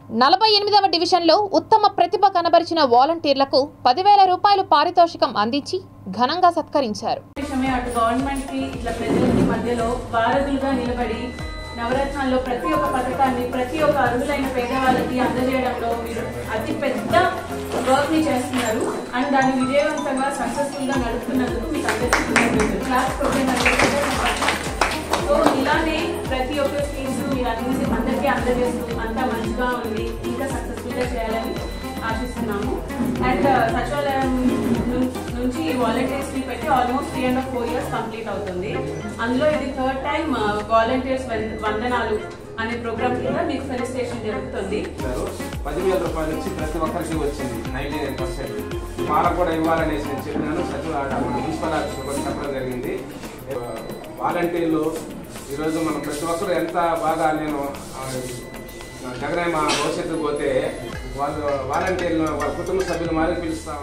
నలభై ఎనిమిదవ డివిజన్లో ఉత్తమ ప్రతిభ కనబరిచిన వాలంటీర్లకు పదివేల రూపాయలు పారితోషికం అందించి ఘనంగా సత్కరించారు విషయమే అటు గవర్నమెంట్ కి ఇట్లా ప్రజలకి మధ్యలో వారధులుగా నిలబడి నవరత్నాల్లో ప్రతి ఒక్క పథకాన్ని ప్రతి ఒక్క అర్హులైన పేదవాళ్ళకి అందజేయడంలో మీరు అతి పెద్ద వర్క్ ని చేస్తున్నారు అండ్ దాన్ని విజయవంతంగా సక్సెస్ఫుల్ గా నడుపుతున్నందుకు మీకు అందరికీ కృతజ్ఞతలు. క్లాస్ ప్రోగ్రామ్ అనేది సో ఇలానే ప్రతి ఒక్క స్కీమ్స్ మీరు అన్ని అందరికీ అందజేస్తూ అంతా మంచిగా ఉంది ఇంకా సక్సెస్ఫుల్ గా చేయాలని ఆశిస్తున్నాము అండ్ సచివాలయం ను- నుంచి వాలంటీర్స్ ని పెట్టి almost three and four years complete అవుతుంది అందులో ఇది థర్డ్ టైం వాలంటీర్స్ వందనాలు అనే ప్రోగ్రామ్ కింద మీకు ఫెలిసిటేషన్ జరుగుతుంది ఇచ్చారు పదివేల రూపాయల నుంచి ప్రతి ఒక్కరికి వచ్చింది నైన్టీ నైన్ పర్సెంట్ వాళ్ళకు కూడా ఇవ్వాలనేసి నేను చెప్పినాను సచివ మన మున్సిపల్ ఆఫీస్లో కూడా చెప్పడం జరిగింది ఆ, వాలంటీర్లు ఈరోజు మనం ప్రతి ఒక్కరు ఎంత బాగా నేను ఆ, జగనే మా భవిష్యత్తు పోతే వాళ్ళు వాలంటీర్లు వాళ్ళ కుటుంబ సభ్యులు మారి పిలుస్తాం